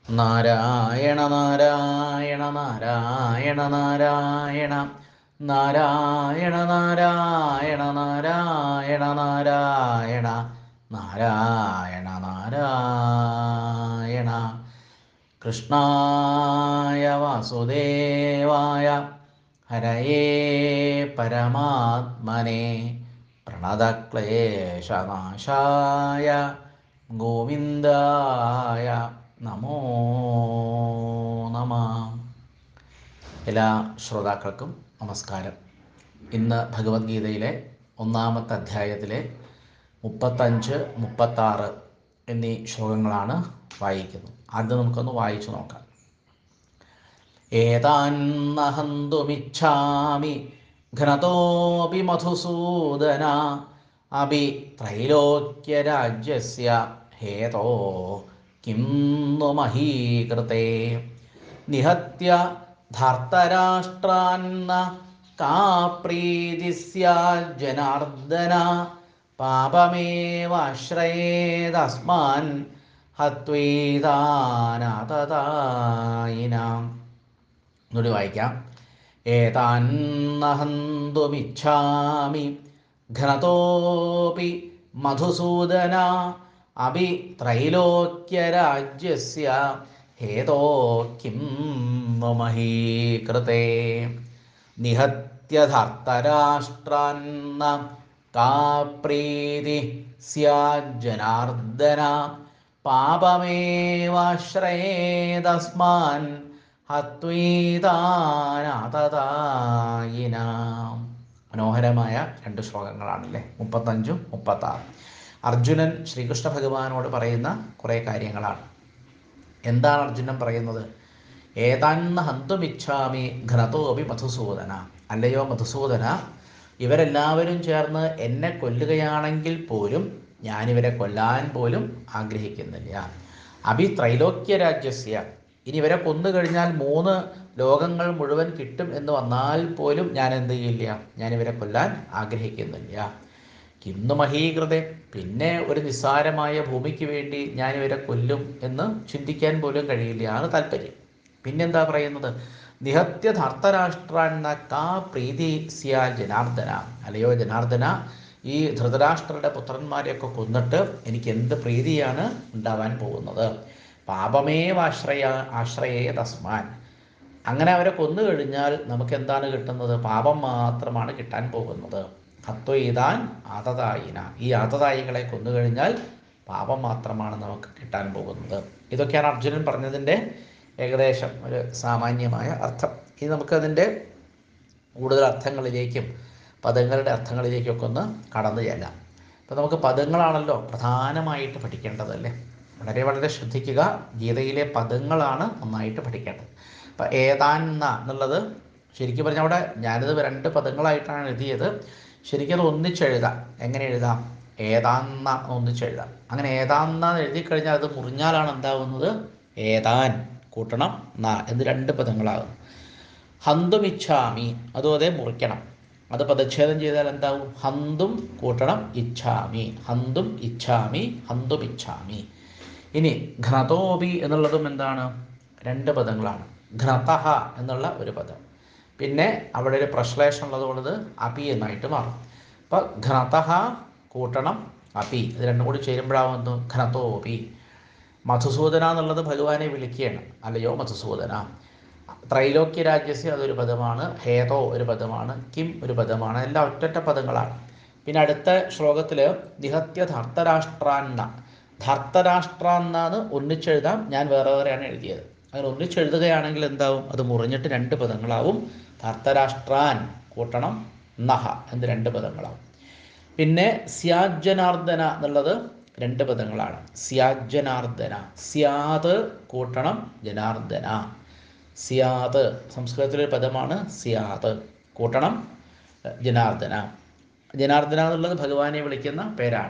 നാരായണ നാരായണ നാരായണ നാരായണ നാരായണ നാരായണ നാരായണ നാരായണ നാരായണ നാരായണ കൃഷ്ണായ വാസുദേവായ ഹരയേ പരമാത്മനെ പ്രണതക്ലേശനാശായ ഗോവിന്ദായ നമോ നമ എല്ലാ ശ്രോതാക്കൾക്കും നമസ്കാരം ഇന്ന് ഭഗവത്ഗീതയിലെ ഒന്നാമത്തെ അധ്യായത്തിലെ മുപ്പത്തഞ്ച് മുപ്പത്താറ് എന്നീ ശ്ലോകങ്ങളാണ് വായിക്കുന്നത് ആദ്യം നമുക്കൊന്ന് വായിച്ചു നോക്കാം ഏതാന്നഹന്തുമിച്ഛാമി ഘ്നതോപി മധുസൂദന അപി ത്രൈലോക്യരാജ്യസ്യ ഹേതോ കിം नु മഹീകൃതേ നിഹത്യ ധർത്തരാഷ്ട്രാന്ന കാ പ്രീതി ജനാർദ്ദന പാപമേവാശ്രയേതസ്മാൻ ഹത്വൈതാനാതതായിനാം എന്നൂടി വായിക്കാം ഏതാന്നഹന്തുമിച്ഛാമി ഘനതോപി മധുസൂദന അഭി ത്രൈലോക്യരാജ്യസ്യ ഹേതോ കിം മഹീകൃതേ നിഹത്യധർത്തരാഷ്ട്രാന്ന കാ പ്രീതി സ്യാജ്ജനാർദ്ദന പാപമേവാശ്രയേതസ്മാൻ ഹത്വീതാനാതതായിനാം മനോഹരമായ രണ്ട് ശ്ലോകങ്ങളാണല്ലേ മുപ്പത്തഞ്ചും മുപ്പത്താറും അർജുനൻ ശ്രീകൃഷ്ണ ഭഗവാനോട് പറയുന്ന കുറേ കാര്യങ്ങളാണ് എന്താണ് അർജുനൻ പറയുന്നത് ഏതാന്ന ഹന്തുമിച്ഛാമി ഘനതോപി മധുസൂദന അല്ലയോ മധുസൂദന ഇവരെല്ലാവരും ചേർന്ന് എന്നെ കൊല്ലുകയാണെങ്കിൽ പോലും ഞാനിവരെ കൊല്ലാൻ പോലും ആഗ്രഹിക്കുന്നില്ല അഭി ത്രൈലോക്യ രാജ്യസ്യ ഇനി ഇവരെ കൊന്നു കഴിഞ്ഞാൽ മൂന്ന് ലോകങ്ങൾ മുഴുവൻ കിട്ടും എന്ന് വന്നാൽ പോലും ഞാൻ എന്ത് ചെയ്യില്ല ഞാനിവരെ കൊല്ലാൻ ആഗ്രഹിക്കുന്നില്ല കിന്നു മഹീകൃതെ പിന്നെ ഒരു നിസ്സാരമായ ഭൂമിക്ക് വേണ്ടി ഞാൻ ഇവരെ കൊല്ലും എന്ന് ചിന്തിക്കാൻ പോലും കഴിയില്ല ആണ് താല്പര്യം പിന്നെന്താ പറയുന്നത് നിഹത്യ ധർത്തരാഷ്ട്രാന്ന കാ പ്രീതി സിയാ ജനാർദ്ദന അല്ലയോ ജനാർദ്ദന ഈ ധൃതരാഷ്ട്രരുടെ പുത്രന്മാരെയൊക്കെ കൊന്നിട്ട് എനിക്ക് എന്ത് പ്രീതിയാണ് ഉണ്ടാവാൻ പോകുന്നത് പാപമേവാശ്രയ ആശ്രയേ തസ്മാൻ അങ്ങനെ അവരെ കൊന്നു കഴിഞ്ഞാൽ നമുക്ക് എന്താണ് കിട്ടുന്നത് പാപം മാത്രമാണ് കിട്ടാൻ പോകുന്നത് ഹത്വയിതാൻ ആതതായിന ഈ ആതതായികളെ കൊന്നു കഴിഞ്ഞാൽ പാപം മാത്രമാണ് നമുക്ക് കിട്ടാൻ പോകുന്നത് ഇതൊക്കെയാണ് അർജുനൻ പറഞ്ഞതിൻ്റെ ഏകദേശം ഒരു സാമാന്യമായ അർത്ഥം ഇനി നമുക്കതിൻ്റെ കൂടുതൽ അർത്ഥങ്ങളിലേക്കും പദങ്ങളുടെ അർത്ഥങ്ങളിലേക്കൊക്കെ ഒന്ന് കടന്നു ചെല്ലാം അപ്പോൾ നമുക്ക് പദങ്ങളാണല്ലോ പ്രധാനമായിട്ട് പഠിക്കേണ്ടതല്ലേ വളരെ വളരെ ശ്രദ്ധിക്കുക ഗീതയിലെ പദങ്ങളാണ് നന്നായിട്ട് പഠിക്കേണ്ടത് അപ്പം ഏതാന്ന എന്നുള്ളത് ശരിക്കും പറഞ്ഞാൽ അവിടെ ഞാനിത് രണ്ട് പദങ്ങളായിട്ടാണ് എഴുതിയത് ശരിക്കും അത് ഒന്നിച്ചെഴുതാം എങ്ങനെ എഴുതാം ഏതാന്ന ഒന്നിച്ചെഴുതാം അങ്ങനെ ഏതാന്ന എഴുതി കഴിഞ്ഞാൽ അത് മുറിഞ്ഞാലാണ് എന്താവുന്നത് ഏതാൻ കൂട്ടണം ന എന്ന് രണ്ട് പദങ്ങളാകും ഹന്തുമിച്ഛാമി അതും അതേ മുറിക്കണം അത് പദച്ഛേദം ചെയ്താൽ എന്താവും ഹന്തും കൂട്ടണം ഇച്ഛാമി ഹന്തും ഇച്ഛാമി ഹന്തും ഇച്ഛാമി ഇനി ഘ്നതോപി എന്നുള്ളതും എന്താണ് രണ്ട് പദങ്ങളാണ് ഘ്നതഹ എന്നുള്ള ഒരു പദം പിന്നെ അവിടെ ഒരു പ്രശ്ലേഷം ഉള്ളതുകൊണ്ടത് അപി എന്നായിട്ട് മാറും അപ്പോൾ ഘ്നതഹ കൂട്ടണം അപി ഇത് രണ്ടും കൂടി ചേരുമ്പോഴാവുന്നു ഘനതോപി മധുസൂദന എന്നുള്ളത് ഭഗവാനെ വിളിക്കുകയാണ് അല്ലയോ മധുസൂദന ത്രൈലോക്യ രാജ്യസ്യ അതൊരു പദമാണ് ഹേതോ ഒരു പദമാണ് കിം ഒരു പദമാണ് എല്ലാം ഒറ്റൊറ്റ പദങ്ങളാണ് പിന്നെ അടുത്ത ശ്ലോകത്തിൽ നിഹത്യ ധർത്തരാഷ്ട്രാന്ന ധർത്തരാഷ്ട്രാന്നാന്ന് ഒന്നിച്ചെഴുതാം ഞാൻ വേറെ വേറെയാണ് എഴുതിയത് അങ്ങനെ ഒന്നിച്ചെഴുതുകയാണെങ്കിൽ എന്താവും അത് മുറിഞ്ഞിട്ട് രണ്ട് പദങ്ങളാവും ധർത്തരാഷ്ട്രാൻ കൂട്ടണം നഹ എന്ന് രണ്ട് പദങ്ങളാവും പിന്നെ സ്യാജനാർദ്ദന എന്നുള്ളത് രണ്ട് പദങ്ങളാണ് സ്യാജനാർദ്ദന സ്യാത് കൂട്ടണം ജനാർദ്ദന സിയാത് സംസ്കൃതത്തിലൊരു പദമാണ് സിയാത് കൂട്ടണം ജനാർദ്ദന ജനാർദ്ദന എന്നുള്ളത് ഭഗവാനെ വിളിക്കുന്ന പേരാണ്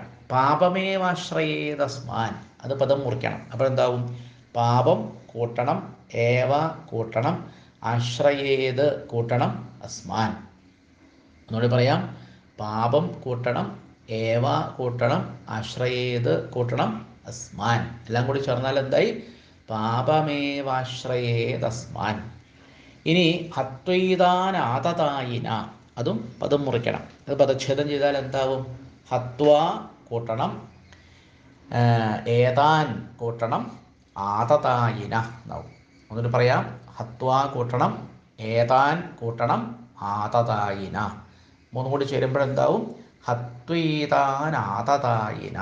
പാപമേവാശ്രയേതസ്മാൻ അത് പദം മുറിക്കണം അപ്പോൾ എന്താവും പാപം കൂട്ടണം ഏവ കൂട്ടണം ആശ്രയേത് കൂട്ടണം അസ്മാൻ ഒന്നുകൂടി പറയാം പാപം കൂട്ടണം ഏവ കൂട്ടണം ആശ്രയേത് കൂട്ടണം അസ്മാൻ എല്ലാം കൂടി ചേർന്നാൽ എന്തായി പാപമേവാശ്രയേ തസ്മാൻ ഇനി ഹത്വൈതാനാതതായിന അതും പദം മുറിക്കണം അത് പദച്ഛേദം ചെയ്താൽ എന്താവും ഹത്വ കൂട്ടണം ആ, ഏതാൻ കൂട്ടണം ആതതായിന എന്നാവും ഒന്നിട്ട് പറയാം ഹത്വ കൂട്ടണം ഏതാൻ കൂട്ടണം ആതതായിന മൂന്നും കൂടി ചേരുമ്പോഴെന്താവും ഹത്വീതാനാതതായിന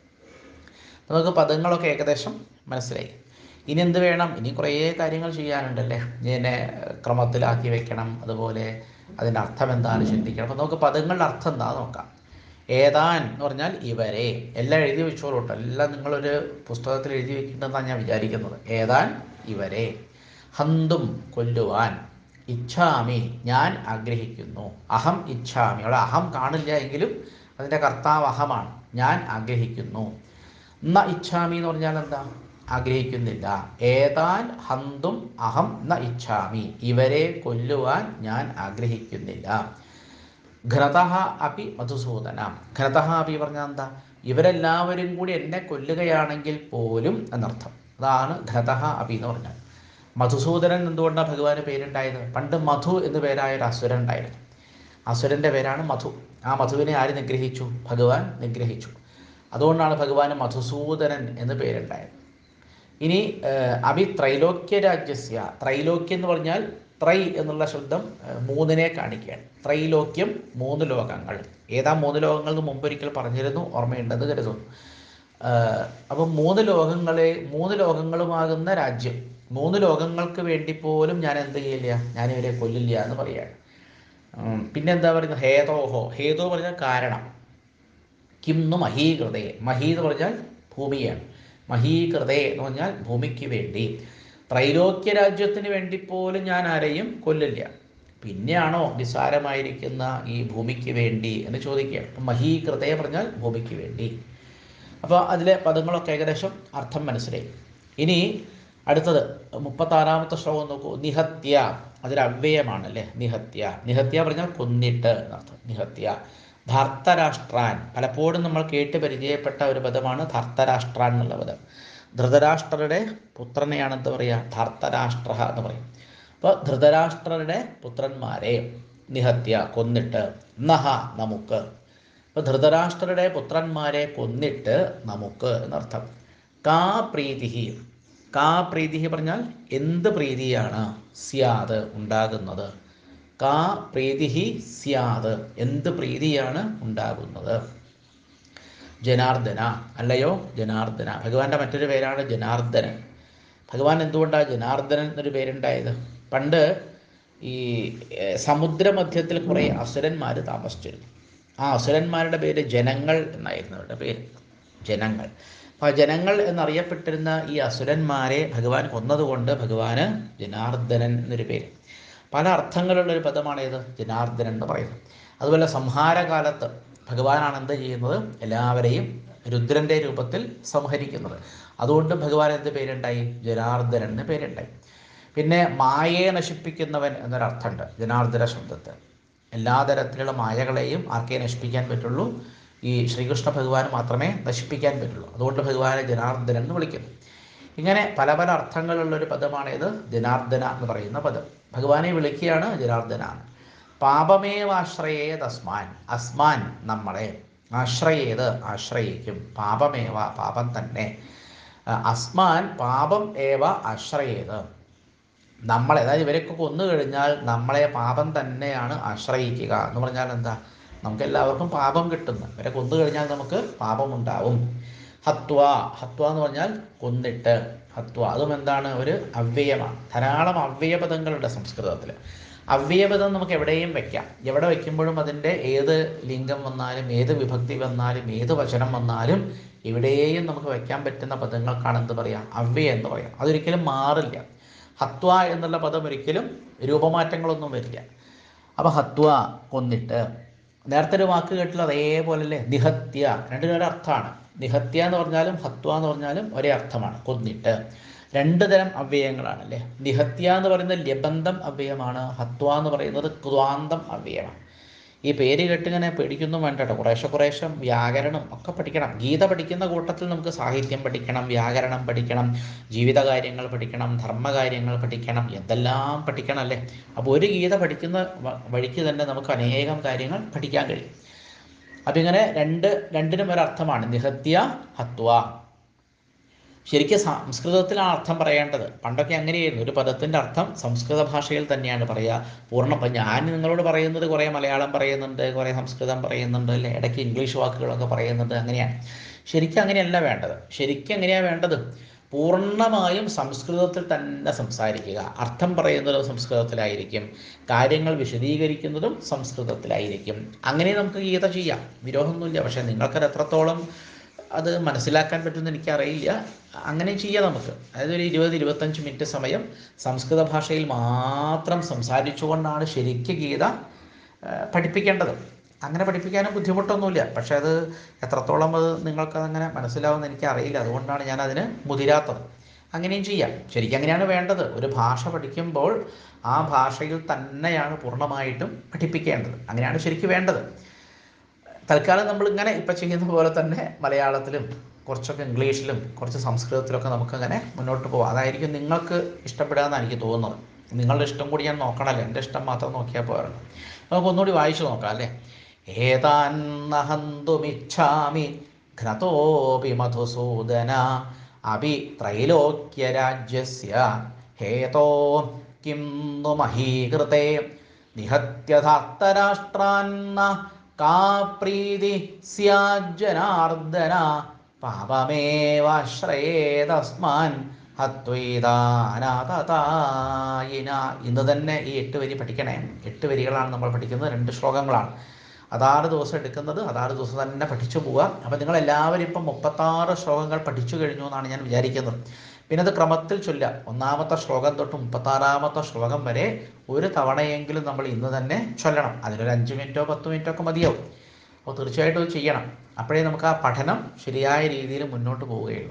നമുക്ക് പദങ്ങളൊക്കെ ഏകദേശം മനസ്സിലായി ഇനി എന്ത് വേണം ഇനി കുറേ കാര്യങ്ങൾ ചെയ്യാനുണ്ടല്ലേ ഇതിനെ ക്രമത്തിലാക്കി വെക്കണം അതുപോലെ അതിൻ്റെ അർത്ഥം എന്താണ് ചിന്തിക്കണം അപ്പോൾ നമുക്ക് പദങ്ങളുടെ അർത്ഥം എന്താ നോക്കാം ഏതാൻ എന്ന് പറഞ്ഞാൽ ഇവരെ എല്ലാം എഴുതി വെച്ചോളൂ കേട്ടോ എല്ലാം നിങ്ങളൊരു പുസ്തകത്തിൽ എഴുതി വെക്കേണ്ടതെന്നാണ് ഞാൻ വിചാരിക്കുന്നത് ഏതാൻ ഇവരെ ഹന്തും കൊല്ലുവാൻ ഇച്ഛാമി ഞാൻ ആഗ്രഹിക്കുന്നു അഹം ഇച്ഛാമി അവിടെ അഹം കാണില്ല എങ്കിലും അതിൻ്റെ കർത്താവ് അഹമാണ് ഞാൻ ആഗ്രഹിക്കുന്നു ന ഇച്ഛാമി എന്ന് പറഞ്ഞാൽ എന്താ ആഗ്രഹിക്കുന്നില്ല ഏതാൻ ഹന്തും അഹം ന ഇച്ഛാമി ഇവരെ കൊല്ലുവാൻ ഞാൻ ആഗ്രഹിക്കുന്നില്ല ഘ്നതഃ അപി മധുസൂദന ഘ്നതഃ അപി പറഞ്ഞാൽ എന്താ ഇവരെല്ലാവരും കൂടി എന്നെ കൊല്ലുകയാണെങ്കിൽ പോലും എന്നർത്ഥം അതാണ് ഘ്നതഃ അപി എന്ന് പറഞ്ഞാൽ മധുസൂദനൻ എന്തുകൊണ്ടാണ് ഭഗവാന് പേരുണ്ടായത് പണ്ട് മധു എന്ന് പേരായ ഒരു അസുരൻ ഉണ്ടായിരുന്നു അസുരൻ്റെ പേരാണ് മധു ആ മധുവിനെ ആര് നിഗ്രഹിച്ചു ഭഗവാൻ നിഗ്രഹിച്ചു അതുകൊണ്ടാണ് ഭഗവാന് മധുസൂദനൻ എന്ന് പേരുണ്ടായത് ഇനി ഏഹ്, അഭി ത്രൈലോക്യ രാജ്യസ്യ ത്രൈലോക്യം എന്ന് പറഞ്ഞാൽ ത്രൈ എന്നുള്ള ശബ്ദം ഏഹ്, മൂന്നിനെ കാണിക്കുകയാണ് ത്രൈലോക്യം മൂന്ന് ലോകങ്ങൾ ഏതാ മൂന്ന് ലോകങ്ങൾ എന്ന് മുമ്പൊരിക്കൽ പറഞ്ഞിരുന്നു ഓർമ്മയുണ്ടെന്ന് കരുതുന്നു ഏഹ്, അപ്പം മൂന്ന് ലോകങ്ങളെ മൂന്ന് ലോകങ്ങളുമാകുന്ന രാജ്യം മൂന്ന് ലോകങ്ങൾക്ക് വേണ്ടി പോലും ഞാൻ എന്ത് ചെയ്യില്ല ഞാൻ ഇവരെ കൊല്ലില്ല എന്ന് പറയാണ് ഉം, പിന്നെന്താ പറയുന്നത് ഹേതോഹോ ഹേതോ പറഞ്ഞാൽ കാരണം കിംന്നു മഹീകൃതേ മഹീ എന്ന് പറഞ്ഞാൽ ഭൂമിയാണ് മഹീകൃതേ എന്ന് പറഞ്ഞാൽ ഭൂമിക്ക് വേണ്ടി ത്രൈലോക്യ രാജ്യത്തിന് വേണ്ടി പോലും ഞാൻ ആരെയും കൊല്ലില്ല പിന്നെയാണോ നിസ്സാരമായിരിക്കുന്ന ഈ ഭൂമിക്ക് വേണ്ടി എന്ന് ചോദിക്കുകയാണ് അപ്പം മഹീകൃതയെ പറഞ്ഞാൽ ഭൂമിക്ക് വേണ്ടി അപ്പോൾ അതിലെ പദങ്ങളൊക്കെ ഏകദേശം അർത്ഥം മനസ്സിലായി ഇനി അടുത്തത് മുപ്പത്താറാമത്തെ ശ്ലോകം നോക്കൂ നിഹത്യ അതൊരു അവ്യയമാണ് അല്ലേ നിഹത്യ നിഹത്യ പറഞ്ഞാൽ കൊന്നിട്ട് എന്നർത്ഥം നിഹത്യ ധർത്തരാഷ്ട്രാൻ പലപ്പോഴും നമ്മൾ കേട്ട് പരിചയപ്പെട്ട ഒരു പദമാണ് ധർത്തരാഷ്ട്രാൻ എന്നുള്ള പദം ധൃതരാഷ്ട്രരുടെ പുത്രനെയാണ് എന്താ പറയുക ധർത്തരാഷ്ട്ര എന്ന് പറയും അപ്പോൾ ധൃതരാഷ്ട്രരുടെ പുത്രന്മാരെ നിഹത്യ കൊന്നിട്ട് നഹ നമുക്ക് അപ്പോൾ ധൃതരാഷ്ട്രരുടെ പുത്രന്മാരെ കൊന്നിട്ട് നമുക്ക് എന്നർത്ഥം കാ പ്രീതിഹി കാ പ്രീതിഹി പറഞ്ഞാൽ എന്ത് പ്രീതിയാണ് സ്യാത് ഉണ്ടാകുന്നത് കാ പ്രീതിഹി സ്യാത് എന്ത് പ്രീതിയാണ് ഉണ്ടാകുന്നത് ജനാർദ്ദന അല്ലയോ ജനാർദ്ദന ഭഗവാന്റെ മറ്റൊരു പേരാണ് ജനാർദ്ദനൻ ഭഗവാൻ എന്തുകൊണ്ടാണ് ജനാർദ്ദനൻ എന്നൊരു പേരുണ്ടായത് പണ്ട് ഈ ഏർ, സമുദ്രമധ്യത്തിൽ കുറേ അസുരന്മാർ താമസിച്ചിരുന്നു ആ അസുരന്മാരുടെ പേര് ജനങ്ങൾ എന്നായിരുന്നു അവരുടെ പേര് ജനങ്ങൾ അപ്പോൾ ആ ജനങ്ങൾ എന്നറിയപ്പെട്ടിരുന്ന ഈ അസുരന്മാരെ ഭഗവാൻ കൊന്നതുകൊണ്ട് ഭഗവാന് ജനാർദ്ദനൻ എന്നൊരു പേര് പല അർത്ഥങ്ങളുള്ള ഒരു പദമാണ് ഇത് ജനാർദ്ദനൻ എന്ന് പറയുന്നത് അതുപോലെ സംഹാരകാലത്ത് ഭഗവാനാണ് എന്ത് ചെയ്യുന്നത് എല്ലാവരെയും രുദ്രൻ്റെ രൂപത്തിൽ സംഹരിക്കുന്നത് അതുകൊണ്ട് ഭഗവാൻ എന്ത് പേരുണ്ടായി ജനാർദ്ദനൻ എന്ന് പേരുണ്ടായി പിന്നെ മായയെ നശിപ്പിക്കുന്നവൻ എന്നൊരർത്ഥമുണ്ട് ജനാർദ്ദന ശബ്ദത്തിൽ എല്ലാ തരത്തിലുള്ള മായകളെയും ആർക്കേ നശിപ്പിക്കാൻ പറ്റുള്ളൂ ഈ ശ്രീകൃഷ്ണ ഭഗവാന് മാത്രമേ നശിപ്പിക്കാൻ പറ്റുള്ളൂ അതുകൊണ്ട് ഭഗവാനെ ജനാർദ്ദനൻ എന്ന് വിളിക്കുന്നു ഇങ്ങനെ പല പല അർത്ഥങ്ങളുള്ള ഒരു പദമാണ് ഇത് ജനാർദ്ദന എന്ന് പറയുന്ന പദം ഭഗവാനെ വിളിക്കുകയാണ് ജനാർദ്ദന പാപമേവാശ്രയേ തസ്മാൻ അസ്മാൻ നമ്മളെ ആശ്രയേത് ആശ്രയിക്കും പാപമേവ പാപം തന്നെ ആ, അസ്മാൻ പാപം ഏവ ആശ്രയേത് നമ്മളെ അതായത് ഇവരൊക്കെ കൊന്നു കഴിഞ്ഞാൽ നമ്മളെ പാപം തന്നെയാണ് ആശ്രയിക്കുക എന്ന് പറഞ്ഞാൽ എന്താ നമുക്ക് എല്ലാവർക്കും പാപം കിട്ടുന്നു ഇവരെ കൊന്നു കഴിഞ്ഞാൽ നമുക്ക് പാപമുണ്ടാവും ഹത്വ ഹത്വ എന്ന് പറഞ്ഞാൽ കൊന്നിട്ട് ഹത്വ അതും എന്താണ് ഒരു അവ്യയമാണ് ധാരാളം അവ്യയപദങ്ങളുണ്ട് സംസ്കൃതത്തിൽ അവ്യയപദം നമുക്ക് എവിടെയും വെക്കാം എവിടെ വെക്കുമ്പോഴും അതിൻ്റെ ഏത് ലിംഗം വന്നാലും ഏത് വിഭക്തി വന്നാലും ഏത് വചനം വന്നാലും എവിടെയും നമുക്ക് വെക്കാൻ പറ്റുന്ന പദങ്ങൾക്കാണ് എന്ത് പറയാം അവ്യയം എന്ന് പറയാം അതൊരിക്കലും മാറില്ല ഹത്വ എന്നുള്ള പദം ഒരിക്കലും രൂപമാറ്റങ്ങളൊന്നും വരില്ല അപ്പോൾ ഹത്വ കൊന്നിട്ട് നേരത്തെ ഒരു വാക്ക് കേട്ടില്ല അതേപോലെ അല്ലേ നിഹത്യ രണ്ടിനും ഒരു അർത്ഥമാണ് നിഹത്യ എന്ന് പറഞ്ഞാലും ഹത്വ എന്ന് പറഞ്ഞാലും ഒരേ അർത്ഥമാണ് കൊന്നിട്ട് രണ്ട് തരം അവ്യയങ്ങളാണ് അല്ലേ നിഹത്യ എന്ന് പറയുന്നത് ലബന്ധം അവ്യയമാണ് ഹത്വ എന്ന് പറയുന്നത് ക്വാന്തം അവ്യയമാണ് ഈ പേര് കേട്ടിങ്ങനെ പേടിക്കൊന്നും വേണ്ട കേട്ടോ കുറേശ്ശെ കുറേശ്ശെ വ്യാകരണം ഒക്കെ പഠിക്കണം ഗീത പഠിക്കുന്ന കൂട്ടത്തിൽ നമുക്ക് സാഹിത്യം പഠിക്കണം വ്യാകരണം പഠിക്കണം ജീവിതകാര്യങ്ങൾ പഠിക്കണം ധർമ്മകാര്യങ്ങൾ പഠിക്കണം എന്തെല്ലാം പഠിക്കണം അല്ലേ അപ്പോൾ ഒരു ഗീത പഠിക്കുന്ന വ- വഴിക്ക് തന്നെ നമുക്ക് അനേകം കാര്യങ്ങൾ പഠിക്കാൻ കഴിയും അപ്പം ഇങ്ങനെ രണ്ട് രണ്ടിനും ഒരർത്ഥമാണ് നിഹത്യ ഹത്വ ശരിക്കും സംസ്കൃതത്തിലാണ് അർത്ഥം പറയേണ്ടത് പണ്ടൊക്കെ അങ്ങനെയായിരുന്നു ഒരു പദത്തിൻ്റെ അർത്ഥം സംസ്കൃത ഭാഷയിൽ തന്നെയാണ് പറയുക പൂർണ്ണ ഇപ്പം ഞാൻ നിങ്ങളോട് പറയുന്നത് കുറേ മലയാളം പറയുന്നുണ്ട് കുറേ സംസ്കൃതം പറയുന്നുണ്ട് അല്ലേ ഇടയ്ക്ക് ഇംഗ്ലീഷ് വാക്കുകളൊക്കെ പറയുന്നുണ്ട് അങ്ങനെയാണ് ശരിക്കും അങ്ങനെയല്ല വേണ്ടത് ശരിക്കും എങ്ങനെയാണ് വേണ്ടത് പൂർണ്ണമായും സംസ്കൃതത്തിൽ തന്നെ സംസാരിക്കുക അർത്ഥം പറയുന്നതും സംസ്കൃതത്തിലായിരിക്കും കാര്യങ്ങൾ വിശദീകരിക്കുന്നതും സംസ്കൃതത്തിലായിരിക്കും അങ്ങനെ നമുക്ക് ഗീത ചെയ്യാം വിരോധമൊന്നുമില്ല പക്ഷേ നിങ്ങൾക്കത് എത്രത്തോളം അത് മനസ്സിലാക്കാൻ പറ്റുമെന്ന് എനിക്കറിയില്ല അങ്ങനെ ചെയ്യാം നമുക്ക് അതായത് ഒരു ഇരുപത് ഇരുപത്തഞ്ച് മിനിറ്റ് സമയം സംസ്കൃത ഭാഷയിൽ മാത്രം സംസാരിച്ചുകൊണ്ടാണ് ശരിക്കും ഗീത ആ, പഠിപ്പിക്കേണ്ടത് അങ്ങനെ പഠിപ്പിക്കാനും ബുദ്ധിമുട്ടൊന്നുമില്ല പക്ഷെ അത് എത്രത്തോളം അത് നിങ്ങൾക്ക് അങ്ങനെ മനസ്സിലാവുമെന്ന് എനിക്കറിയില്ല അതുകൊണ്ടാണ് ഞാൻ അതിന് മുതിരാത്തത് അങ്ങനെയും ചെയ്യാം ശരിക്കും അങ്ങനെയാണ് വേണ്ടത് ഒരു ഭാഷ പഠിക്കുമ്പോൾ ആ ഭാഷയിൽ തന്നെയാണ് പൂർണ്ണമായിട്ടും പഠിപ്പിക്കേണ്ടത് അങ്ങനെയാണ് ശരിക്കും വേണ്ടത് തൽക്കാലം നമ്മൾ ഇങ്ങനെ ഇപ്പം ചെയ്യുന്ന പോലെ തന്നെ മലയാളത്തിലും കുറച്ചൊക്കെ ഇംഗ്ലീഷിലും കുറച്ച് സംസ്കൃതത്തിലൊക്കെ നമുക്കങ്ങനെ മുന്നോട്ട് പോകാം അതായിരിക്കും നിങ്ങൾക്ക് ഇഷ്ടപ്പെടുകയെന്നാണ് എനിക്ക് തോന്നുന്നത് നിങ്ങളുടെ ഇഷ്ടം കൂടി ഞാൻ നോക്കണമല്ലോ എൻ്റെ ഇഷ്ടം മാത്രം നോക്കിയാൽ പോരല്ലോ നമുക്ക് ഒന്നുകൂടി വായിച്ചു നോക്കാം അല്ലേ ഏതാന്നഹന്തുമിച്ഛാമി ഘ്നതോപി മധുസൂദന അപി ത്രൈലോക്യരാജ്യസ്യ ഹേതോ കിം नु മഹീകൃതേ നിഹത്യധാർത്തരാഷ്ട്രാന്ന കാ പ്രീതി സ്യാജ്ജനാർദ്ദന പാപമേവാശ്രയേതസ്മാൻ ഹത്വൈതാനാതതായിന ഇന്ന് തന്നെ ഈ എട്ട് വരി പഠിക്കണേ എട്ട് വരികളാണ് നമ്മൾ പഠിക്കുന്നത് രണ്ട് ശ്ലോകങ്ങളാണ് അതാറ് ദിവസം എടുക്കുന്നത് അതാറ് ദിവസം തന്നെ പഠിച്ചു പോവുക അപ്പം നിങ്ങൾ എല്ലാവരും ഇപ്പം മുപ്പത്താറ് ശ്ലോകങ്ങൾ പഠിച്ചു കഴിഞ്ഞു എന്നാണ് ഞാൻ വിചാരിക്കുന്നത് പിന്നെ അത് ക്രമത്തിൽ ചൊല്ലുക ഒന്നാമത്തെ ശ്ലോകം തൊട്ട് മുപ്പത്താറാമത്തെ ശ്ലോകം വരെ ഒരു തവണയെങ്കിലും നമ്മൾ ഇന്ന് തന്നെ ചൊല്ലണം അതിലൊരു അഞ്ച് മിനിറ്റോ പത്ത് മിനിറ്റോ ഒക്കെ മതിയാവും അപ്പോൾ തീർച്ചയായിട്ടും അത് ചെയ്യണം അപ്പോഴേ നമുക്ക് ആ പഠനം ശരിയായ രീതിയിൽ മുന്നോട്ട് പോവുകയുള്ളൂ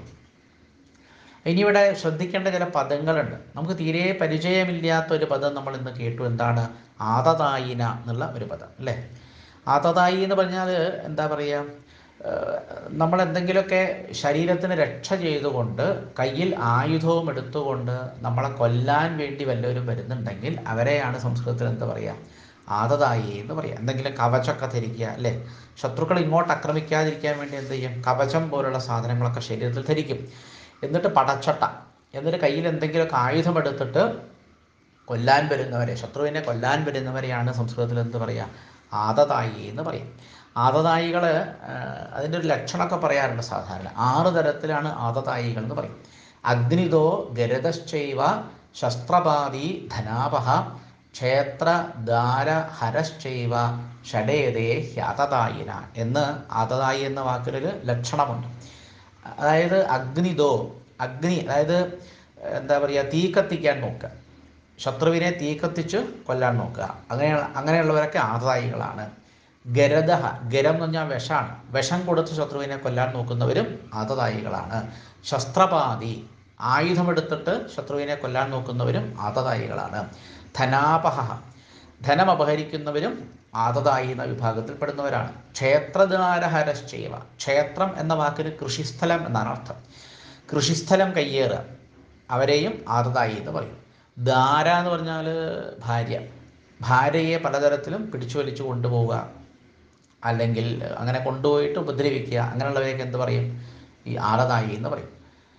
ഇനി ഇവിടെ ശ്രദ്ധിക്കേണ്ട ചില പദങ്ങളുണ്ട് നമുക്ക് തീരെ പരിചയമില്ലാത്ത ഒരു പദം നമ്മൾ ഇന്ന് കേട്ടു എന്താണ് ആതതായിന എന്നുള്ള ഒരു പദം അല്ലേ ആതതായി എന്ന് പറഞ്ഞാൽ എന്താ പറയുക നമ്മൾ എന്തെങ്കിലുമൊക്കെ ശരീരത്തിന് രക്ഷ ചെയ്തുകൊണ്ട് കയ്യിൽ ആയുധവും എടുത്തുകൊണ്ട് നമ്മളെ കൊല്ലാൻ വേണ്ടി വല്ലവരും വരുന്നുണ്ടെങ്കിൽ അവരെയാണ് സംസ്കൃതത്തിൽ എന്താ പറയുക ആതതായി എന്ന് പറയാം എന്തെങ്കിലും കവചമൊക്കെ ധരിക്കുക അല്ലേ ശത്രുക്കൾ ഇങ്ങോട്ട് ആക്രമിക്കാതിരിക്കാൻ വേണ്ടി എന്ത് ചെയ്യും കവചം പോലുള്ള സാധനങ്ങളൊക്കെ ശരീരത്തിൽ ധരിക്കും എന്നിട്ട് പടച്ചട്ട എന്നിട്ട് കയ്യിൽ എന്തെങ്കിലുമൊക്കെ ആയുധം എടുത്തിട്ട് കൊല്ലാൻ വരുന്നവരെ ശത്രുവിനെ കൊല്ലാൻ വരുന്നവരെയാണ് സംസ്കൃതത്തിൽ എന്ത് പറയുക ആതതായി എന്ന് പറയും ആതതായികൾ അതിൻ്റെ ഒരു ലക്ഷണമൊക്കെ പറയാറുണ്ട് സാധാരണ ആറ് തരത്തിലാണ് ആതതായികൾ എന്ന് പറയും അഗ്നിതോ ഗരതശ്ചൈവ ശസ്ത്രപാതി ധനാപഹ ക്ഷേത്ര ദാര ഹരശ്ചൈവ ഷഡേതേ ഹ്യാതതായിന എന്ന് ആതതായി എന്ന വാക്കിലൊരു ലക്ഷണമുണ്ട് അതായത് അഗ്നിതോ അഗ്നി അതായത് എന്താ പറയുക തീ കത്തിക്കാൻ നോക്കുക ശത്രുവിനെ തീ കത്തിച്ച് കൊല്ലാൻ നോക്കുക അങ്ങനെ അങ്ങനെയുള്ളവരൊക്കെ ആദായികളാണ് ഗരദഹ ഗരം എന്ന് പറഞ്ഞാൽ വിഷമാണ് വിഷം കൊടുത്ത് ശത്രുവിനെ കൊല്ലാൻ നോക്കുന്നവരും ആദതായികളാണ് ശസ്ത്രപാതി ആയുധമെടുത്തിട്ട് ശത്രുവിനെ കൊല്ലാൻ നോക്കുന്നവരും ആദതായികളാണ് ധനാപഹ ധനം അപഹരിക്കുന്നവരും ആദതായി എന്ന വിഭാഗത്തിൽപ്പെടുന്നവരാണ് ക്ഷേത്രദ്വാരഹരശ്ചൈവ ക്ഷേത്രം എന്ന വാക്കിന് കൃഷിസ്ഥലം എന്നാണ് അർത്ഥം കൃഷിസ്ഥലം കയ്യേറുക അവരെയും ആദതായി എന്ന് പറയും ധാര എന്ന് പറഞ്ഞാൽ ഭാര്യ ഭാര്യയെ പലതരത്തിലും പിടിച്ചു വലിച്ചു കൊണ്ടുപോവുക അല്ലെങ്കിൽ അങ്ങനെ കൊണ്ടുപോയിട്ട് ഉപദ്രവിക്കുക അങ്ങനെയുള്ളവരെയൊക്കെ എന്ത് പറയും ഈ ആറതായി എന്ന് പറയും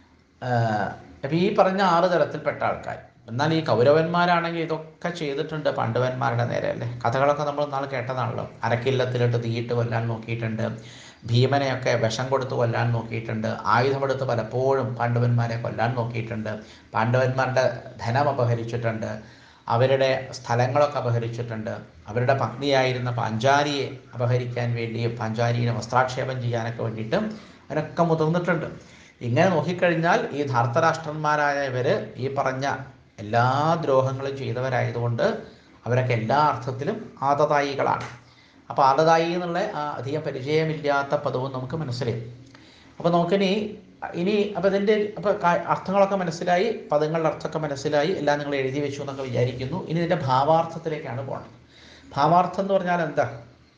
അപ്പം ഈ പറഞ്ഞ ആറ് തരത്തിൽപ്പെട്ട ആൾക്കാർ എന്നാൽ ഈ കൗരവന്മാരാണെങ്കിൽ ഇതൊക്കെ ചെയ്തിട്ടുണ്ട് പാണ്ഡവന്മാരുടെ നേരെ അല്ലേ കഥകളൊക്കെ നമ്മൾ നാളെ കേട്ടതാണല്ലോ അരക്കില്ലത്തിലിട്ട് തീയിട്ട് കൊല്ലാൻ നോക്കിയിട്ടുണ്ട് ഭീമനെയൊക്കെ വിഷം കൊടുത്ത് കൊല്ലാൻ നോക്കിയിട്ടുണ്ട് ആയുധമെടുത്ത് പലപ്പോഴും പാണ്ഡവന്മാരെ കൊല്ലാൻ നോക്കിയിട്ടുണ്ട് പാണ്ഡവന്മാരുടെ ധനം അപഹരിച്ചിട്ടുണ്ട് അവരുടെ സ്ഥലങ്ങളൊക്കെ അപഹരിച്ചിട്ടുണ്ട് അവരുടെ പത്നിയായിരുന്ന പാഞ്ചാലിയെ അപഹരിക്കാൻ വേണ്ടിയും പാഞ്ചാലിയെ വസ്ത്രാക്ഷേപം ചെയ്യാനൊക്കെ വേണ്ടിയിട്ടും അതിനൊക്കെ മുതിർന്നിട്ടുണ്ട് ഇങ്ങനെ നോക്കിക്കഴിഞ്ഞാൽ ഈ ധാർത്തരാഷ്ട്രന്മാരായ ഇവർ ഈ പറഞ്ഞ എല്ലാ ദ്രോഹങ്ങളും ചെയ്തവരായതുകൊണ്ട് അവരൊക്കെ എല്ലാ അർത്ഥത്തിലും ആദതായികളാണ് അപ്പോൾ ആദതായി എന്നുള്ള ആ അധികം പരിചയമില്ലാത്ത പദവും നമുക്ക് മനസ്സിലായി അപ്പോൾ നമുക്കിനി ഇനി അപ്പോൾ ഇതിൻ്റെ അപ്പോൾ അർത്ഥങ്ങളൊക്കെ മനസ്സിലായി പദങ്ങളുടെ അർത്ഥമൊക്കെ മനസ്സിലായി എല്ലാം നിങ്ങൾ എഴുതി വെച്ചു എന്നൊക്കെ വിചാരിക്കുന്നു ഇനി ഇതിൻ്റെ ഭാവാർത്ഥത്തിലേക്കാണ് പോകണം ഭാവാർത്ഥം എന്ന് പറഞ്ഞാൽ എന്താ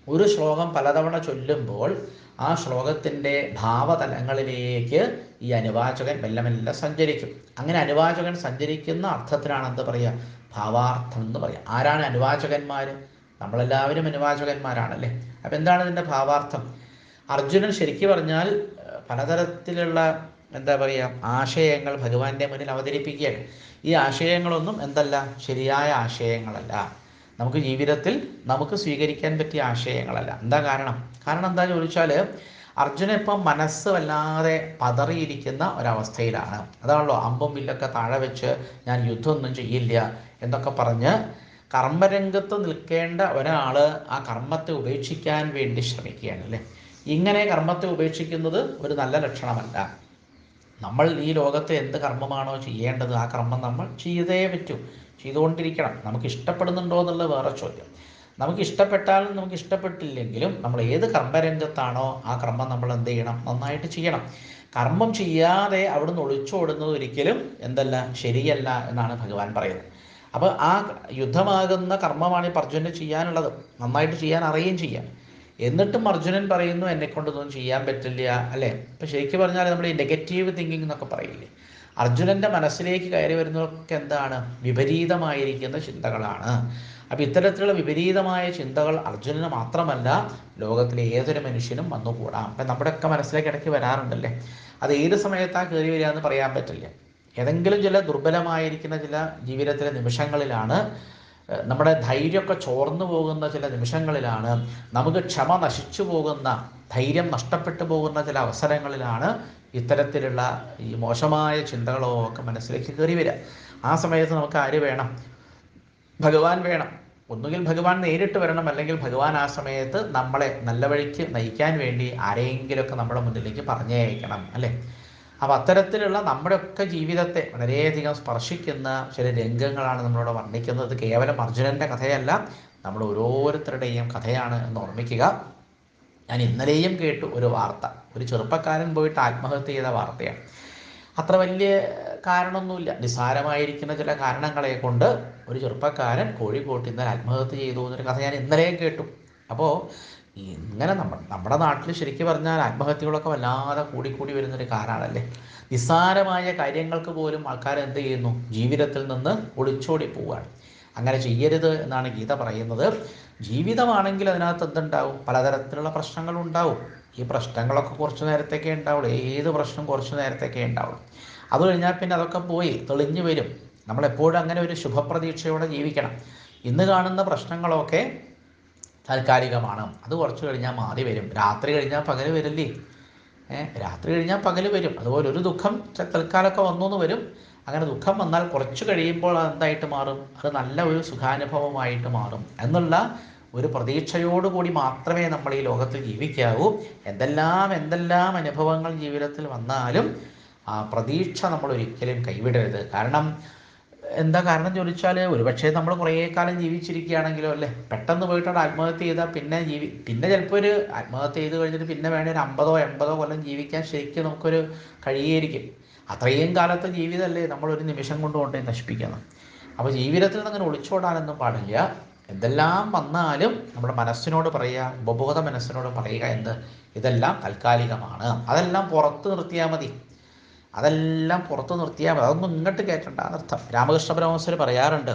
ഒരു ശ്ലോകം പലതവണ ചൊല്ലുമ്പോൾ ആ ശ്ലോകത്തിൻ്റെ ഭാവതലങ്ങളിലേക്ക് ഈ അനുവാചകൻ മെല്ലെ മെല്ലെ സഞ്ചരിക്കും അങ്ങനെ അനുവാചകൻ സഞ്ചരിക്കുന്ന അർത്ഥത്തിനാണ് എന്ത് പറയുക ഭാവാർത്ഥം എന്ന് പറയുക ആരാണ് അനുവാചകന്മാർ നമ്മളെല്ലാവരും അനുവാചകന്മാരാണല്ലേ അപ്പം എന്താണ് ഇതിൻ്റെ ഭാവാർത്ഥം അർജുനൻ ശരിക്കും പറഞ്ഞാൽ ഏഹ്, പലതരത്തിലുള്ള എന്താ പറയുക ആശയങ്ങൾ ഭഗവാന്റെ മുന്നിൽ അവതരിപ്പിക്കുകയാണ് ഈ ആശയങ്ങളൊന്നും എന്തല്ല ശരിയായ ആശയങ്ങളല്ല നമുക്ക് ജീവിതത്തിൽ നമുക്ക് സ്വീകരിക്കാൻ പറ്റിയ ആശയങ്ങളല്ല എന്താ കാരണം കാരണം എന്താ ചോദിച്ചാൽ അർജുന ഇപ്പം മനസ്സ് വല്ലാതെ പതറിയിരിക്കുന്ന ഒരവസ്ഥയിലാണ് അതാണല്ലോ അമ്പും വില്ലൊക്കെ താഴെ വെച്ച് ഞാൻ യുദ്ധമൊന്നും ചെയ്യില്ല എന്നൊക്കെ പറഞ്ഞ് കർമ്മരംഗത്ത് നിൽക്കേണ്ട ഒരാൾ ആ കർമ്മത്തെ ഉപേക്ഷിക്കാൻ വേണ്ടി ശ്രമിക്കുകയാണ് അല്ലേ ഇങ്ങനെ കർമ്മത്തെ ഉപേക്ഷിക്കുന്നത് ഒരു നല്ല ലക്ഷണമല്ല നമ്മൾ ഈ ലോകത്ത് എന്ത് കർമ്മമാണോ ചെയ്യേണ്ടത് ആ കർമ്മം നമ്മൾ ചെയ്തേ പറ്റൂ ചെയ്തുകൊണ്ടിരിക്കണം നമുക്ക് ഇഷ്ടപ്പെടുന്നുണ്ടോ എന്നുള്ളത് വേറെ ചോദ്യം നമുക്ക് ഇഷ്ടപ്പെട്ടാലും നമുക്ക് ഇഷ്ടപ്പെട്ടില്ലെങ്കിലും നമ്മൾ ഏത് കർമ്മരംഗത്താണോ ആ കർമ്മം നമ്മൾ എന്ത് ചെയ്യണം നന്നായിട്ട് ചെയ്യണം കർമ്മം ചെയ്യാതെ അവിടുന്ന് ഒളിച്ചോടുന്നത് ഒരിക്കലും എന്തല്ല ശരിയല്ല എന്നാണ് ഭഗവാൻ പറയുന്നത് അപ്പോൾ ആ യുദ്ധമാകുന്ന കർമ്മമാണ് ഈ അർജുനന് ചെയ്യാനുള്ളത് നന്നായിട്ട് ചെയ്യാൻ അറിയുകയും ചെയ്യാം എന്നിട്ടും അർജുനൻ പറയുന്നു എന്നെ കൊണ്ടൊന്നും ചെയ്യാൻ പറ്റില്ല അല്ലേ ഇപ്പം ശരിക്കും പറഞ്ഞാൽ നമ്മൾ ഈ നെഗറ്റീവ് തിങ്കിങ് എന്നൊക്കെ പറയില്ലേ അർജുനൻ്റെ മനസ്സിലേക്ക് കയറി വരുന്നതൊക്കെ എന്താണ് വിപരീതമായിരിക്കുന്ന ചിന്തകളാണ് അപ്പം ഇത്തരത്തിലുള്ള വിപരീതമായ ചിന്തകൾ അർജുനന് മാത്രമല്ല ലോകത്തിലെ ഏതൊരു മനുഷ്യനും വന്നുകൂടാം അപ്പം നമ്മുടെയൊക്കെ മനസ്സിലേക്ക് ഇടയ്ക്ക് വരാറുണ്ടല്ലേ അത് ഏത് സമയത്താണ് കയറി വരിക എന്ന് പറയാൻ പറ്റില്ല ഏതെങ്കിലും ചില ദുർബലമായിരിക്കുന്ന ചില ജീവിതത്തിലെ നിമിഷങ്ങളിലാണ് ഏഹ് നമ്മുടെ ധൈര്യമൊക്കെ ചോർന്നു പോകുന്ന ചില നിമിഷങ്ങളിലാണ് നമുക്ക് ക്ഷമ നശിച്ചു പോകുന്ന ധൈര്യം നഷ്ടപ്പെട്ടു പോകുന്ന ചില അവസരങ്ങളിലാണ് ഇത്തരത്തിലുള്ള ഈ മോശമായ ചിന്തകളോ ഒക്കെ മനസ്സിലേക്ക് കയറി വരിക ആ സമയത്ത് നമുക്ക് ആര് വേണം ഭഗവാൻ വേണം ഒന്നുകിൽ ഭഗവാൻ നേരിട്ട് വരണം അല്ലെങ്കിൽ ഭഗവാൻ ആ സമയത്ത് നമ്മളെ നല്ല വഴിക്ക് നയിക്കാൻ വേണ്ടി ആരെങ്കിലുമൊക്കെ നമ്മുടെ മുന്നിലേക്ക് പറഞ്ഞയക്കണം അല്ലേ അപ്പം അത്തരത്തിലുള്ള നമ്മുടെയൊക്കെ ജീവിതത്തെ വളരെയധികം സ്പർശിക്കുന്ന ചില രംഗങ്ങളാണ് നമ്മളിവിടെ വർണ്ണിക്കുന്നത് കേവലം അർജുനൻ്റെ കഥയല്ല നമ്മൾ ഓരോരുത്തരുടെയും കഥയാണ് എന്ന് ഓർമ്മിക്കുക ഞാൻ ഇന്നലെയും കേട്ടു ഒരു വാർത്ത ഒരു ചെറുപ്പക്കാരൻ പോയിട്ട് ആത്മഹത്യ ചെയ്ത വാർത്തയാണ് അത്ര വലിയ കാരണമൊന്നുമില്ല നിസ്സാരമായിരിക്കുന്ന ചില കാരണങ്ങളെ കൊണ്ട് ഒരു ചെറുപ്പക്കാരൻ കോഴിക്കോട്ട് ഇന്നലെ ആത്മഹത്യ ചെയ്തു എന്നൊരു കഥ ഞാൻ ഇന്നലെയും കേട്ടു അപ്പോൾ ഇങ്ങനെ നമ്മൾ നമ്മുടെ നാട്ടിൽ ശരിക്കും പറഞ്ഞാൽ ആത്മഹത്യകളൊക്കെ വല്ലാതെ കൂടിക്കൂടി വരുന്നൊരു കാലമാണല്ലേ നിസ്സാരമായ കാര്യങ്ങൾക്ക് പോലും ആൾക്കാർ എന്ത് ചെയ്യുന്നു ജീവിതത്തിൽ നിന്ന് ഒളിച്ചോടി പോവുകയാണ് അങ്ങനെ ചെയ്യരുത് എന്നാണ് ഗീത പറയുന്നത് ജീവിതമാണെങ്കിൽ അതിനകത്ത് എന്തുണ്ടാവും പലതരത്തിലുള്ള പ്രശ്നങ്ങളുണ്ടാവും ഈ പ്രശ്നങ്ങളൊക്കെ കുറച്ച് നേരത്തേക്കേ ഉണ്ടാവുള്ളൂ ഏത് പ്രശ്നം കുറച്ച് നേരത്തേക്കേ ഉണ്ടാവുള്ളൂ അത് കഴിഞ്ഞാൽ പിന്നെ അതൊക്കെ പോയി തെളിഞ്ഞു വരും നമ്മളെപ്പോഴും അങ്ങനെ ഒരു ശുഭപ്രതീക്ഷയോടെ ജീവിക്കണം ഇന്ന് കാണുന്ന പ്രശ്നങ്ങളൊക്കെ താൽക്കാലികമാണ് അത് കുറച്ച് കഴിഞ്ഞാൽ മാറി വരും രാത്രി കഴിഞ്ഞാൽ പകൽ വരില്ലേ ഏ, രാത്രി കഴിഞ്ഞാൽ പകൽ വരും അതുപോലെ ഒരു ദുഃഖം ചെ- തൽക്കാലമൊക്കെ വന്നു എന്ന് വരും അങ്ങനെ ദുഃഖം വന്നാൽ കുറച്ച് കഴിയുമ്പോൾ അത് എന്തായിട്ട് മാറും അത് നല്ല ഒരു സുഖാനുഭവമായിട്ട് മാറും എന്നുള്ള ഒരു പ്രതീക്ഷയോടുകൂടി മാത്രമേ നമ്മൾ ഈ ലോകത്തിൽ ജീവിക്കാവൂ എന്തെല്ലാം എന്തെല്ലാം അനുഭവങ്ങൾ ജീവിതത്തിൽ വന്നാലും ആ പ്രതീക്ഷ നമ്മൾ ഒരിക്കലും കൈവിടരുത് കാരണം എന്താ കാരണം ചോദിച്ചാൽ ഒരുപക്ഷെ നമ്മൾ കുറേ കാലം ജീവിച്ചിരിക്കുകയാണെങ്കിലോ അല്ലേ പെട്ടെന്ന് പോയിട്ടാണ് ആത്മഹത്യ ചെയ്താൽ പിന്നെ ജീവി പിന്നെ ചിലപ്പോൾ ഒരു ആത്മഹത്യ ചെയ്ത് കഴിഞ്ഞിട്ട് പിന്നെ വേണേൽ ഒരു അമ്പതോ എൺപതോ കൊല്ലം ജീവിക്കാൻ ശരിക്കും നമുക്കൊരു കഴിയായിരിക്കും അത്രയും കാലത്തെ ജീവിതമല്ലേ നമ്മൾ ഒരു നിമിഷം കൊണ്ട് കൊണ്ടുപോയി നശിപ്പിക്കുന്നത് അപ്പോൾ ജീവിതത്തിൽ നിന്ന് അങ്ങനെ ഒളിച്ചോടാനൊന്നും പാടില്ല എന്തെല്ലാം വന്നാലും നമ്മുടെ മനസ്സിനോട് പറയുക ഉപബോധ മനസ്സിനോട് പറയുക എന്ത് ഇതെല്ലാം താൽക്കാലികമാണ് അതെല്ലാം പുറത്ത് നിർത്തിയാൽ മതി അതെല്ലാം പുറത്ത് നിർത്തിയാൽ മതി അതൊന്നും ഇങ്ങോട്ട് കയറ്റണ്ട എന്നർത്ഥം രാമകൃഷ്ണ പരമഹംസർ പറയാറുണ്ട്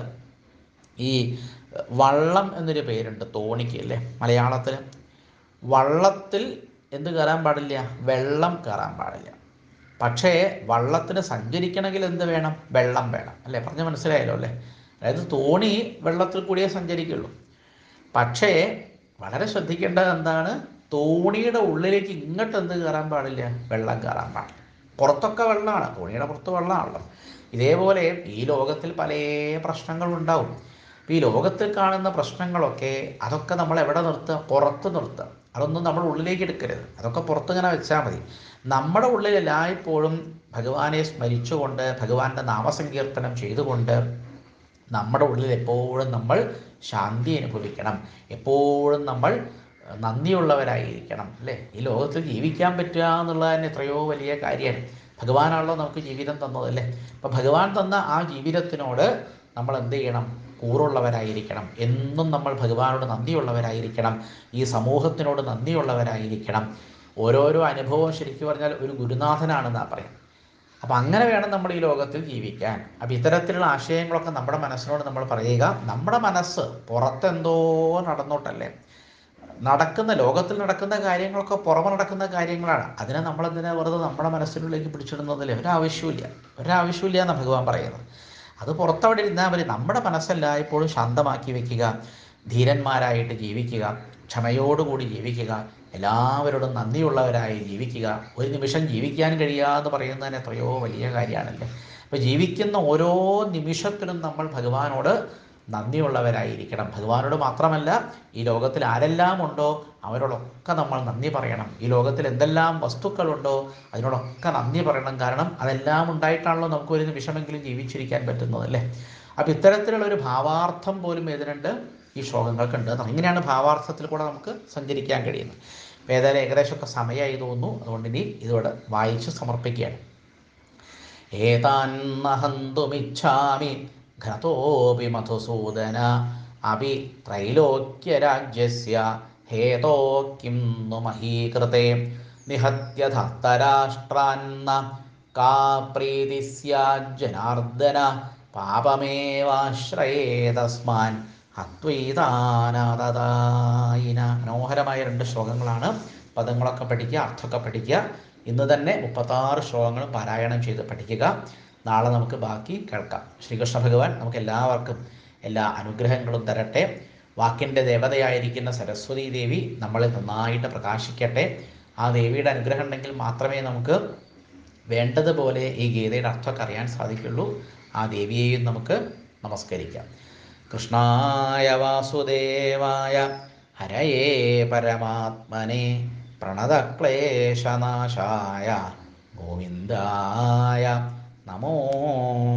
ഈ വള്ളം എന്നൊരു പേരുണ്ട് തോണിക്ക് അല്ലേ മലയാളത്തിൽ വള്ളത്തിൽ എന്ത് കയറാൻ പാടില്ല വെള്ളം കയറാൻ പാടില്ല പക്ഷേ വള്ളത്തിന് സഞ്ചരിക്കണമെങ്കിൽ എന്ത് വേണം വെള്ളം വേണം അല്ലേ പറഞ്ഞ മനസ്സിലായല്ലോ അല്ലേ അതായത് തോണി വെള്ളത്തിൽ കൂടിയേ സഞ്ചരിക്കുള്ളൂ പക്ഷേ വളരെ ശ്രദ്ധിക്കേണ്ടത് എന്താണ് തോണിയുടെ ഉള്ളിലേക്ക് ഇങ്ങോട്ട് എന്ത് കയറാൻ പാടില്ല വെള്ളം കയറാൻ പാടില്ല പുറത്തൊക്കെ വെള്ളമാണ് തോണിയുടെ പുറത്ത് വെള്ളമാണല്ലോ ഇതേപോലെ ഈ ലോകത്തിൽ പല പ്രശ്നങ്ങളുണ്ടാവും അപ്പോൾ ഈ ലോകത്തിൽ കാണുന്ന പ്രശ്നങ്ങളൊക്കെ അതൊക്കെ നമ്മൾ എവിടെ നിർത്തുക പുറത്ത് നിർത്തുക അതൊന്നും നമ്മൾ ഉള്ളിലേക്ക് എടുക്കരുത് അതൊക്കെ പുറത്തിങ്ങനെ വെച്ചാൽ മതി നമ്മുടെ ഉള്ളിൽ എല്ലായ്പ്പോഴും ഭഗവാനെ സ്മരിച്ചുകൊണ്ട് ഭഗവാന്റെ നാമസങ്കീർത്തനം ചെയ്തുകൊണ്ട് നമ്മുടെ ഉള്ളിൽ എപ്പോഴും നമ്മൾ ശാന്തി അനുഭവിക്കണം എപ്പോഴും നമ്മൾ നന്ദിയുള്ളവരായിരിക്കണം അല്ലേ ഈ ലോകത്തിൽ ജീവിക്കാൻ പറ്റുക എന്നുള്ളത് തന്നെ എത്രയോ വലിയ കാര്യമാണ് ഭഗവാനാണല്ലോ നമുക്ക് ജീവിതം തന്നത് അല്ലേ അപ്പം ഭഗവാൻ തന്ന ആ ജീവിതത്തിനോട് നമ്മൾ എന്ത് ചെയ്യണം കൂറുള്ളവരായിരിക്കണം എന്നും നമ്മൾ ഭഗവാനോട് നന്ദിയുള്ളവരായിരിക്കണം ഈ സമൂഹത്തിനോട് നന്ദിയുള്ളവരായിരിക്കണം ഓരോരോ അനുഭവവും ശരിക്കും പറഞ്ഞാൽ ഒരു ഗുരുനാഥനാണെന്നാണ് പറയാം അപ്പം അങ്ങനെ വേണം നമ്മൾ ഈ ലോകത്തിൽ ജീവിക്കാൻ അപ്പം ഇത്തരത്തിലുള്ള ആശയങ്ങളൊക്കെ നമ്മുടെ മനസ്സിനോട് നമ്മൾ പറയുക നമ്മുടെ മനസ്സ് പുറത്തെന്തോ നടന്നോട്ടല്ലേ നടക്കുന്ന ലോകത്തിൽ നടക്കുന്ന കാര്യങ്ങളൊക്കെ പുറമെ നടക്കുന്ന കാര്യങ്ങളാണ് അതിനെ നമ്മളെന്തിനാ വെറുതെ നമ്മുടെ മനസ്സിനുള്ളിലേക്ക് പിടിച്ചിടുന്നതിൽ ഒരാവശ്യമില്ല ഒരാവശ്യമില്ല എന്നാണ് ഭഗവാൻ പറയുന്നത് അത് പുറത്തവിടെ ഇരുന്നാൽ മതി നമ്മുടെ മനസ്സെല്ലായ്പ്പോഴും ശാന്തമാക്കി വെക്കുക ധീരന്മാരായിട്ട് ജീവിക്കുക ക്ഷമയോടുകൂടി ജീവിക്കുക എല്ലാവരോടും നന്ദിയുള്ളവരായി ജീവിക്കുക ഒരു നിമിഷം ജീവിക്കാൻ കഴിയാതെ പറയുന്നതിന് എത്രയോ വലിയ കാര്യമാണല്ലേ അപ്പോൾ ജീവിക്കുന്ന ഓരോ നിമിഷത്തിലും നമ്മൾ ഭഗവാനോട് നന്ദിയുള്ളവരായിരിക്കണം ഭഗവാനോട് മാത്രമല്ല ഈ ലോകത്തിൽ ആരെല്ലാം ഉണ്ടോ അവരോടൊക്കെ നമ്മൾ നന്ദി പറയണം ഈ ലോകത്തിൽ എന്തെല്ലാം വസ്തുക്കളുണ്ടോ അതിനോടൊക്കെ നന്ദി പറയണം കാരണം അതെല്ലാം ഉണ്ടായിട്ടാണല്ലോ നമുക്ക് ഒരു നിമിഷമെങ്കിലും ജീവിച്ചിരിക്കാൻ പറ്റുന്നത് അല്ലേ അപ്പോൾ ഇത്തരത്തിലുള്ള ഒരു ഭാവാർത്ഥം പോലും ഏതിനുണ്ട് ഈ ശ്ലോകങ്ങൾക്കുണ്ട് ഇങ്ങനെയാണ് ഭാവാർത്ഥത്തിൽ കൂടെ നമുക്ക് സഞ്ചരിക്കാൻ കഴിയുന്നത് അപ്പോൾ ഏതായാലും ഏകദേശമൊക്കെ സമയമായി തോന്നുന്നു അതുകൊണ്ട് ഇനി ഇതോടെ വായിച്ച് സമർപ്പിക്കുകയാണ് ഏതാന്നഹന്തുമിച്ഛാമി ഘ്നതോപി മധുസൂദന അപി ത്രൈലോക്യരാജ്യസ്യ ഹേതോ കിം नु മഹീകൃതേ നിഹത്യ ധർത്തരാഷ്ട്രാന്ന കാ പ്രീതി സ്യാജ്ജനാർദ്ദന പാപമേവാശ്രയേ തസ്മാൻ അദ്വൈതാനാദായിന മനോഹരമായ രണ്ട് ശ്ലോകങ്ങളാണ് പദങ്ങളൊക്കെ പഠിക്കുക അർത്ഥമൊക്കെ പഠിക്കുക ഇന്ന് തന്നെ മുപ്പത്താറ് ശ്ലോകങ്ങൾ പാരായണം ചെയ്ത് പഠിക്കുക നാളെ നമുക്ക് ബാക്കി കേൾക്കാം ശ്രീകൃഷ്ണ ഭഗവാൻ നമുക്ക് എല്ലാവർക്കും എല്ലാ അനുഗ്രഹങ്ങളും തരട്ടെ വാക്കിൻ്റെ ദേവതയായിരിക്കുന്ന സരസ്വതി ദേവി നമ്മളെ നന്നായിട്ട് പ്രകാശിക്കട്ടെ ആ ദേവിയുടെ അനുഗ്രഹം ഉണ്ടെങ്കിൽ മാത്രമേ നമുക്ക് വേണ്ടതുപോലെ ഈ ഗീതയുടെ അർത്ഥമൊക്കെ അറിയാൻ സാധിക്കുള്ളൂ ആ ദേവിയെയും നമുക്ക് നമസ്കരിക്കാം കൃഷ്ണായ വാസുദേവായ ഹരയേ പരമാത്മനെ പ്രണതക്ലേശനാശായ ഗോവിന്ദായ നമോ